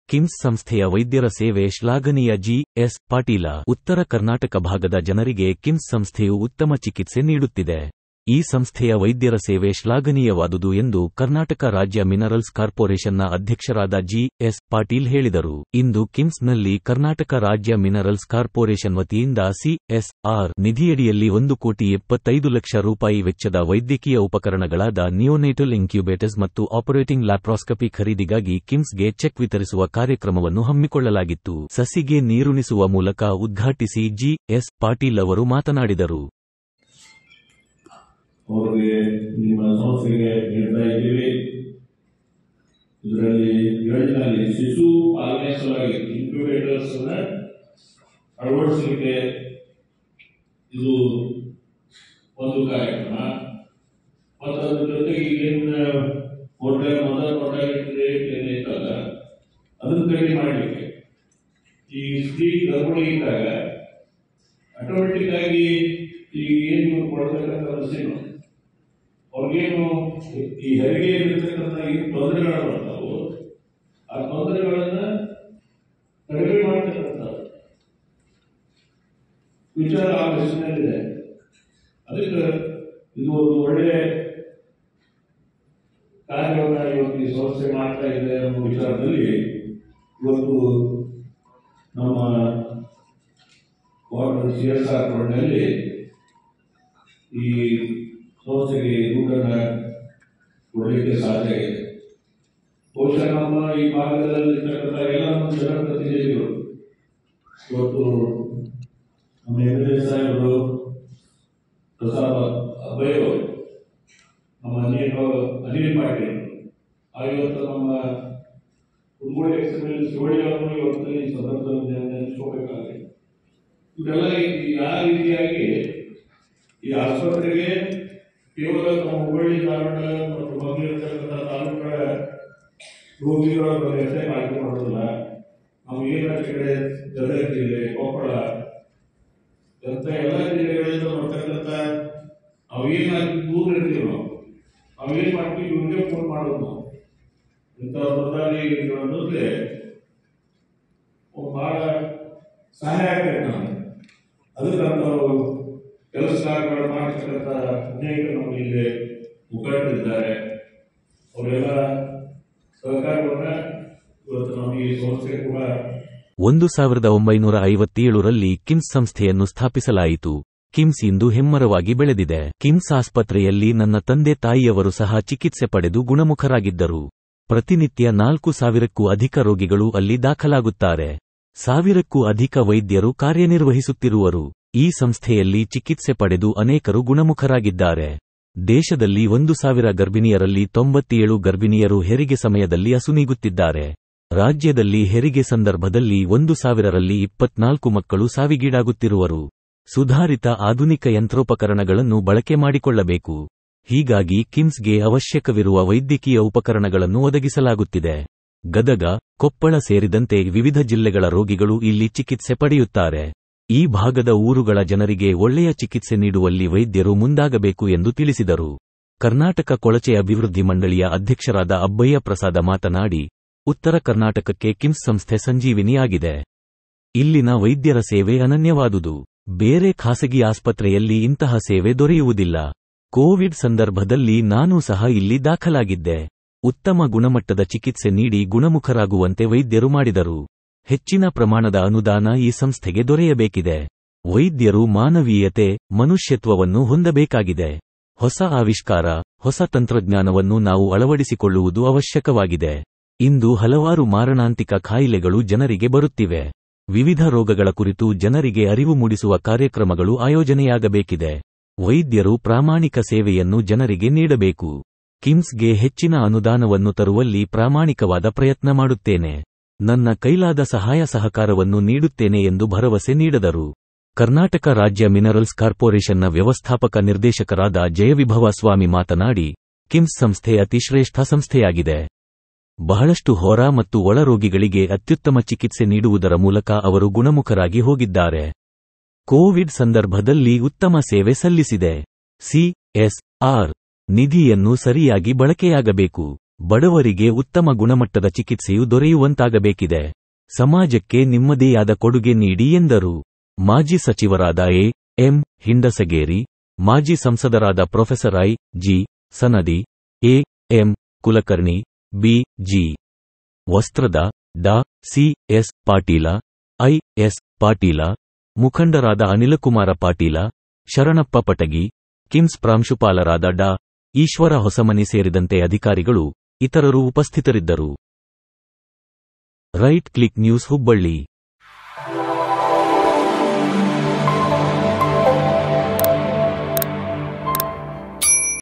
ಕಿಮ್ಸ್ ಸಂಸ್ಥೆಯ ವೈದ್ಯರ ಸೇವೆ ಶ್ಲಾಘನೀಯ ಜಿ ಎಸ್ ಪಾಟೀಲ ಉತ್ತರ ಕರ್ನಾಟಕ ಭಾಗದ ಜನರಿಗೆ ಕಿಮ್ಸ್ ಸಂಸ್ಥೆಯು ಉತ್ತಮ ಚಿಕಿತ್ಸೆ ನೀಡುತ್ತಿದೆ ಈ ಸಂಸ್ಥೆಯ ವೈದ್ಯರ ಸೇವೆ ಶ್ಲಾಘನೀಯವಾದುದು ಎಂದು ಕರ್ನಾಟಕ ರಾಜ್ಯ ಮಿನರಲ್ಸ್ ಕಾರ್ಪೊರೇಷನ್ನ ಅಧ್ಯಕ್ಷರಾದ ಜಿ ಎಸ್ ಪಾಟೀಲ್ ಹೇಳಿದರು ಇಂದು ಕಿಮ್ಸ್ನಲ್ಲಿ ಕರ್ನಾಟಕ ರಾಜ್ಯ ಮಿನರಲ್ಸ್ ಕಾರ್ಪೊರೇಷನ್ ವತಿಯಿಂದ ಸಿಎಸ್ಆರ್ ನಿಧಿಯಡಿಯಲ್ಲಿ ಒಂದು ಕೋಟಿ ಎಪ್ಪತ್ತೈದು ಲಕ್ಷ ರೂಪಾಯಿ ವೆಚ್ಚದ ವೈದ್ಯಕೀಯ ಉಪಕರಣಗಳಾದ ನಿಯೋನೇಟಲ್ ಇನ್ಕ್ಯುಬೇಟರ್ಸ್ ಮತ್ತು ಆಪರೇಟಿಂಗ್ ಲ್ಯಾಪ್ರಾಸ್ಕಪಿ ಖರೀದಿಗಾಗಿ ಕಿಮ್ಸ್ಗೆ ಚೆಕ್ ವಿತರಿಸುವ ಕಾರ್ಯಕ್ರಮವನ್ನು ಹಮ್ಮಿಕೊಳ್ಳಲಾಗಿತ್ತು ಸಸಿಗೆ ನೀರುಣಿಸುವ ಮೂಲಕ ಉದ್ಘಾಟಿಸಿ ಜಿ ಎಸ್ ಪಾಟೀಲ್ ಅವರು ಮಾತನಾಡಿದರು ಅವರಿಗೆ ನಿಮ್ಮ ಸಂಸ್ಥೆಗೆ ನೀಡ್ತಾ ಇದ್ದೀವಿ ಇದರಲ್ಲಿ ಯೋಜನೆಯಲ್ಲಿ ಶಿಶು ಪಾಲನೆ ಸಲುವಾಗಿ ಇನ್ಕ್ಯುಬೇಟರ್ಸ್ ಅಳವಡಿಸಲಿಕ್ಕೆ ಇದು ಒಂದು ಕಾರ್ಯಕ್ರಮ ಮತ್ತು ಅದ್ರ ಜೊತೆಗೆ ಈಗಿನ ಹೋಟೆಲ್ ಮೊದಲ ಹೋಟೆಲ್ ರೇಟ್ ಏನೈತಲ್ಲ ಅದನ್ನು ಕಡಿಮೆ ಮಾಡಲಿಕ್ಕೆ ಈ ಸ್ತ್ರೀ ಗರ್ಭಿಣಿ ಇದ್ದಾಗ ಆಟೋಮೆಟಿಕ್ ಆಗಿ ಈಗ ಏನು ಇವ್ರು ಕೊಡ್ತಕ್ಕಂಥ ಮಷೀನು ಅವ್ರಿಗೇನು ಈ ಹೆರಿಗೆಯಲ್ಲಿರ್ತಕ್ಕಂಥ ಏನು ತೊಂದರೆಗಳು ಬರ್ತಾವು ಆ ತೊಂದರೆಗಳನ್ನ ಕಡಿಮೆ ಮಾಡ್ತಕ್ಕಂಥ ವಿಚಾರ ಆ ಮಷೀನಲ್ಲಿದೆ ಅದಕ್ಕೆ ಇದು ಒಂದು ಒಳ್ಳೆ ಕಾರ್ಯವನ್ನು ಇವತ್ತು ಈ ಸಂಸ್ಥೆ ಮಾಡ್ತಾ ಇದೆ ಅನ್ನೋ ವಿಚಾರದಲ್ಲಿ ಇವತ್ತು ನಮ್ಮ ವಾರ್ಡ್ ಸಿ ಎಸ್ ಆರ್ ರೋಡ್ನಲ್ಲಿ ಈ ಸಂಸ್ಥೆಗೆ ದುಡ್ಡನ್ನು ಕೊಡಲಿಕ್ಕೆ ಸಾಧ್ಯ ಇದೆ ಬಹುಶಃ ನಮ್ಮ ಈ ಭಾಗದಲ್ಲಿರ್ತಕ್ಕಂಥ ಎಲ್ಲ ನಮ್ಮ ಜನಪ್ರತಿನಿಧಿಗಳು ಇವತ್ತು ನಮ್ಮ ಎಮ್ ಎಲ್ ಎ ಸಾಹೇಬರು ಪ್ರಸಾದ್ ಅಭಯ್ ಅವರು ನಮ್ಮ ಅನಿಲ್ ಅನಿಲ್ ಪಾಟೀಲ್ ಆ ಇವತ್ತು ನಮ್ಮ ಕುಂಬೋಳಿ ಎಕ್ಸ್ಪ್ರೆಸ್ ಶಿವಳ್ಳಿ ಅವರನ್ನು ಇವತ್ತು ಈ ಸಂದರ್ಭದಲ್ಲಿ ನೆನೆಸ್ಕೋಬೇಕಾಗಿದೆ ಇದೆಲ್ಲ ಈ- ಯಾವ ರೀತಿಯಾಗಿ ಈ ಆಸ್ಪತ್ರೆಗೆ ಕೇವಲ ನಮ್ಮ ಹುಬ್ಬಳ್ಳಿ ಧಾರವಾಡ ಮತ್ತು ಮಂಗಳೂರಿರ್ತಕ್ಕಂಥ ತಾಲೂಕುಗಳ ರೋಗಿಗಳ ವ್ಯವಸ್ಥೆ ಮಾಡಿಕೊಳ್ಳೋದಿಲ್ಲ ನಾವು ಏನಾಚೆ ಕಡೆ ಗದಗ ಜಿಲ್ಲೆ ಕೊಪ್ಪಳ ಅಂತ ಎಲ್ಲ ಜಿಲ್ಲೆಗಳಿಂದ ಬರ್ತಕ್ಕಂಥ ನಾವು ಏನಾಗಿ ದೂರ ಇರ್ತೀವಿ ನಾವು ನಾವು ಏನ್ ಮಾಡ್ತೀವಿ ಇವ್ರಿಗೆ ಫೋನ್ ಮಾಡೋದು ನಾವು ಇಂಥ ಪ್ರಧಾನಿಗಳನ್ನೋದ್ರೆ ಬಹಳ ಸಹಾಯ ಆಗ್ತದೆ ನಮಗೆ ಅದಕ್ಕೆ ನಾವು ಕೆಲಸ ಕಾರ್ಯಗಳು ಮಾಡ್ತಕ್ಕಂಥ ಅನೇಕ ನಮ್ಮ ಇಲ್ಲಿ ಮುಖಂಡರಿದ್ದಾರೆ ಅವರೆಲ್ಲ ಸಹಕಾರವನ್ನ ಇವತ್ತು ನಮಗೆ ಈ ಸಂಸ್ಥೆ ಕೂಡ ಒಂದು ಸಾವಿರದ ಒಂಬೈನೂರ ಐವತ್ತೇಳರಲ್ಲಿ ಕಿಮ್ಸ್ ಸಂಸ್ಥೆಯನ್ನು ಸ್ಥಾಪಿಸಲಾಯಿತು ಕಿಮ್ಸ್ ಇಂದು ಹೆಮ್ಮರವಾಗಿ ಬೆಳೆದಿದೆ ಕಿಮ್ಸ್ ಆಸ್ಪತ್ರೆಯಲ್ಲಿ ನನ್ನ ತಂದೆ ತಾಯಿಯವರು ಸಹ ಚಿಕಿತ್ಸೆ ಪಡೆದು ಗುಣಮುಖರಾಗಿದ್ದರು ಪ್ರತಿನಿತ್ಯ ನಾಲ್ಕು ಸಾವಿರಕ್ಕೂ ಅಧಿಕ ರೋಗಿಗಳು ಅಲ್ಲಿ ದಾಖಲಾಗುತ್ತಾರೆ ಸಾವಿರಕ್ಕೂ ಅಧಿಕ ವೈದ್ಯರು ಕಾರ್ಯನಿರ್ವಹಿಸುತ್ತಿರುವರು ಈ ಸಂಸ್ಥೆಯಲ್ಲಿ ಚಿಕಿತ್ಸೆ ಪಡೆದು ಅನೇಕರು ಗುಣಮುಖರಾಗಿದ್ದಾರೆ ದೇಶದಲ್ಲಿ ಒಂದು ಸಾವಿರ ಗರ್ಭಿಣಿಯರಲ್ಲಿ ತೊಂಬತ್ತೇಳು ಗರ್ಭಿಣಿಯರು ಹೆರಿಗೆ ಸಮಯದಲ್ಲಿ ಅಸುನೀಗುತ್ತಿದ್ದಾರೆ ರಾಜ್ಯದಲ್ಲಿ ಹೆರಿಗೆ ಸಂದರ್ಭದಲ್ಲಿ ಒಂದು ಸಾವಿರರಲ್ಲಿ ಇಪ್ಪತ್ನಾಲ್ಕು ಮಕ್ಕಳು ಸಾವಿಗೀಡಾಗುತ್ತಿರುವರು ಸುಧಾರಿತ ಆಧುನಿಕ ಯಂತ್ರೋಪಕರಣಗಳನ್ನು ಬಳಕೆ ಮಾಡಿಕೊಳ್ಳಬೇಕು ಹೀಗಾಗಿ ಕಿಮ್ಸ್ಗೆ ಅವಶ್ಯಕವಿರುವ ವೈದ್ಯಕೀಯ ಉಪಕರಣಗಳನ್ನು ಒದಗಿಸಲಾಗುತ್ತಿದೆ ಗದಗ ಕೊಪ್ಪಳ ಸೇರಿದಂತೆ ವಿವಿಧ ಜಿಲ್ಲೆಗಳ ರೋಗಿಗಳು ಇಲ್ಲಿ ಚಿಕಿತ್ಸೆ ಪಡೆಯುತ್ತಾರೆ ಈ ಭಾಗದ ಊರುಗಳ ಜನರಿಗೆ ಒಳ್ಳೆಯ ಚಿಕಿತ್ಸೆ ನೀಡುವಲ್ಲಿ ವೈದ್ಯರು ಮುಂದಾಗಬೇಕು ಎಂದು ತಿಳಿಸಿದರು ಕರ್ನಾಟಕ ಕೊಳಚೆ ಅಭಿವೃದ್ಧಿ ಮಂಡಳಿಯ ಅಧ್ಯಕ್ಷರಾದ ಅಬ್ಬಯ್ಯ ಪ್ರಸಾದ ಮಾತನಾಡಿ ಉತ್ತರ ಕರ್ನಾಟಕಕ್ಕೆ ಕಿಮ್ಸ್ ಸಂಸ್ಥೆ ಸಂಜೀವಿನಿಯಾಗಿದೆ ಇಲ್ಲಿನ ವೈದ್ಯರ ಸೇವೆ ಅನನ್ಯವಾದುದು ಬೇರೆ ಖಾಸಗಿ ಆಸ್ಪತ್ರೆಯಲ್ಲಿ ಇಂತಹ ಸೇವೆ ದೊರೆಯುವುದಿಲ್ಲ ಕೋವಿಡ್ ಸಂದರ್ಭದಲ್ಲಿ ನಾನೂ ಸಹ ಇಲ್ಲಿ ದಾಖಲಾಗಿದ್ದೆ ಉತ್ತಮ ಗುಣಮಟ್ಟದ ಚಿಕಿತ್ಸೆ ನೀಡಿ ಗುಣಮುಖರಾಗುವಂತೆ ವೈದ್ಯರು ಮಾಡಿದರು ಹೆಚ್ಚಿನ ಪ್ರಮಾಣದ ಅನುದಾನ ಈ ಸಂಸ್ಥೆಗೆ ದೊರೆಯಬೇಕಿದೆ ವೈದ್ಯರು ಮಾನವೀಯತೆ ಮನುಷ್ಯತ್ವವನ್ನು ಹೊಂದಬೇಕಾಗಿದೆ ಹೊಸ ಆವಿಷ್ಕಾರ ಹೊಸ ತಂತ್ರಜ್ಞಾನವನ್ನು ನಾವು ಅಳವಡಿಸಿಕೊಳ್ಳುವುದು ಅವಶ್ಯಕವಾಗಿದೆ ಇಂದು ಹಲವಾರು ಮಾರಣಾಂತಿಕ ಕಾಯಿಲೆಗಳು ಜನರಿಗೆ ಬರುತ್ತಿವೆ ವಿವಿಧ ರೋಗಗಳ ಕುರಿತು ಜನರಿಗೆ ಅರಿವು ಮೂಡಿಸುವ ಕಾರ್ಯಕ್ರಮಗಳು ಆಯೋಜನೆಯಾಗಬೇಕಿದೆ ವೈದ್ಯರು ಪ್ರಾಮಾಣಿಕ ಸೇವೆಯನ್ನು ಜನರಿಗೆ ನೀಡಬೇಕು ಕಿಮ್ಸ್ಗೆ ಹೆಚ್ಚಿನ ಅನುದಾನವನ್ನು ತರುವಲ್ಲಿ ಪ್ರಾಮಾಣಿಕವಾದ ಪ್ರಯತ್ನ ಮಾಡುತ್ತೇನೆ ನನ್ನ ಕೈಲಾದ ಸಹಾಯ ಸಹಕಾರವನ್ನು ನೀಡುತ್ತೇನೆ ಎಂದು ಭರವಸೆ ನೀಡಿದರು ಕರ್ನಾಟಕ ರಾಜ್ಯ ಮಿನರಲ್ಸ್ ಕಾರ್ಪೊರೇಷನ್ನ ವ್ಯವಸ್ಥಾಪಕ ನಿರ್ದೇಶಕರಾದ ಜಯವಿಭವ ಸ್ವಾಮಿ ಮಾತನಾಡಿ ಕಿಮ್ಸ್ ಸಂಸ್ಥೆ ಅತಿ ಶ್ರೇಷ್ಠ ಸಂಸ್ಥೆಯಾಗಿದೆ ಬಹಳಷ್ಟು ಹೊರ ಮತ್ತು ಒಳ ರೋಗಿಗಳಿಗೆ ಅತ್ಯುತ್ತಮ ಚಿಕಿತ್ಸೆ ನೀಡುವುದರ ಮೂಲಕ ಅವರು ಗುಣಮುಖರಾಗಿ ಹೋಗಿದ್ದಾರೆ ಕೋವಿಡ್ ಸಂದರ್ಭದಲ್ಲಿ ಉತ್ತಮ ಸೇವೆ ಸಲ್ಲಿಸಿದೆ ಸಿಎಸ್ಆರ್ ನಿಧಿಯನ್ನು ಸರಿಯಾಗಿ ಬಳಕೆಯಾಗಬೇಕು ಬಡವರಿಗೆ ಉತ್ತಮ ಗುಣಮಟ್ಟದ ಚಿಕಿತ್ಸೆಯು ದೊರೆಯುವಂತಾಗಬೇಕಿದೆ ಸಮಾಜಕ್ಕೆ ನಿಮ್ಮದೇಯಾದ ಕೊಡುಗೆ ನೀಡಿ ಎಂದರು ಮಾಜಿ ಸಚಿವರಾದ ಎ ಎಂ ಹಿಂಡಸಗೇರಿ ಮಾಜಿ ಸಂಸದರಾದ professor I G Sanadi A M Kulkarni B G Vastrad ಡಾ C S Patil I S Patil ಮುಖಂಡರಾದ ಅನಿಲಕುಮಾರ ಪಾಟೀಲ ಶರಣಪ್ಪ ಪಟಗಿ ಕಿಮ್ಸ್ ಪ್ರಾಂಶುಪಾಲರಾದ ಡಾ ಈಶ್ವರ ಹೊಸಮನಿ ಸೇರಿದಂತೆ ಅಧಿಕಾರಿಗಳು ಇತರರು ಉಪಸ್ಥಿತರಿದ್ದರು ರೈಟ್ ಕ್ಲಿಕ್ ನ್ಯೂಸ್ ಹುಬ್ಬಳ್ಳಿ